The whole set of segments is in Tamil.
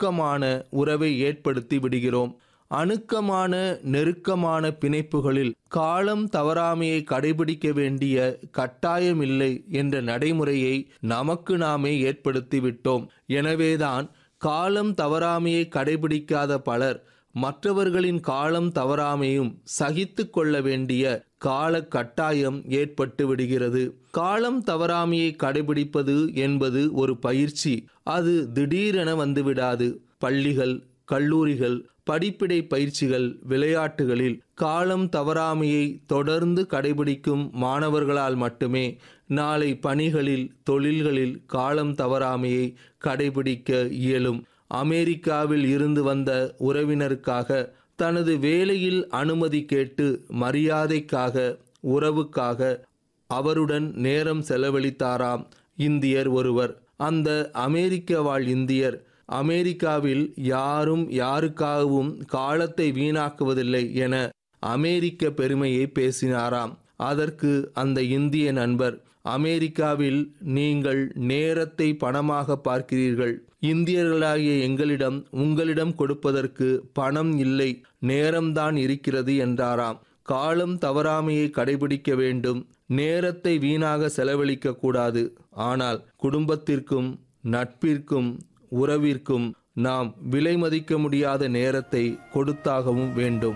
நெருக்கமான உறவை ஏற்படுத்தி விடுகிறோம் அணுக்கமான நெருக்கமான பிணைப்புகளில் காலம் தவறாமையை கடைபிடிக்க வேண்டிய கட்டாயமில்லை என்ற நடைமுறையை நமக்கு நாமே ஏற்படுத்தி விட்டோம் எனவேதான் காலம் தவறாமையை கடைபிடிக்காத பலர் மற்றவர்களின் காலம் தவறாமையும் சகித்து கொள்ள வேண்டிய கால கட்டாயம் ஏற்பட்டு விடுகிறது காலம் தவறாமையை கடைபிடிப்பது என்பது ஒரு பயிற்சி அது திடீரென வந்துவிடாது பள்ளிகள் கல்லூரிகள் படிப்பிடை பயிற்சிகள் விளையாட்டுகளில் காலம் தவறாமையை தொடர்ந்து கடைபிடிக்கும் மாணவர்களால் மட்டுமே நாளை பணிகளில் தொழில்களில் காலம் தவறாமையை கடைபிடிக்க இயலும் அமெரிக்காவில் இருந்து வந்த உறவினருக்காக தனது வேலையில் அனுமதி கேட்டு மரியாதைக்காக உறவுக்காக அவருடன் நேரம் செலவழித்தாராம் இந்தியர் ஒருவர் அந்த அமெரிக்க வாழ் இந்தியர் அமெரிக்காவில் யாரும் யாருக்காகவும் காலத்தை வீணாக்குவதில்லை என அமெரிக்க பெருமையை பேசினாராம் அதற்கு அந்த இந்திய நண்பர் அமெரிக்காவில் நீங்கள் நேரத்தை பணமாக பார்க்கிறீர்கள் இந்தியர்களாகிய எங்களிடம் உங்களிடம் கொடுப்பதற்கு பணம் இல்லை நேரம்தான் இருக்கிறது என்றாராம் காலம் தவறாமையை கடைபிடிக்க வேண்டும் நேரத்தை வீணாக செலவழிக்க கூடாது ஆனால் குடும்பத்திற்கும் நட்பிற்கும் உறவிற்கும் நாம் விலை மதிக்க முடியாத நேரத்தை கொடுத்தாகவும் வேண்டும்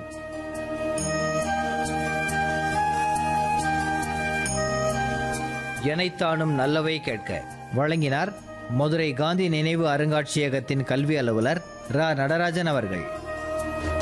எனைத்தானும் நல்லவை கேட்க வழங்கினார் மதுரை காந்தி நினைவு அருங்காட்சியகத்தின் கல்வி அலுவலர் ரா நடராஜன் அவர்கள்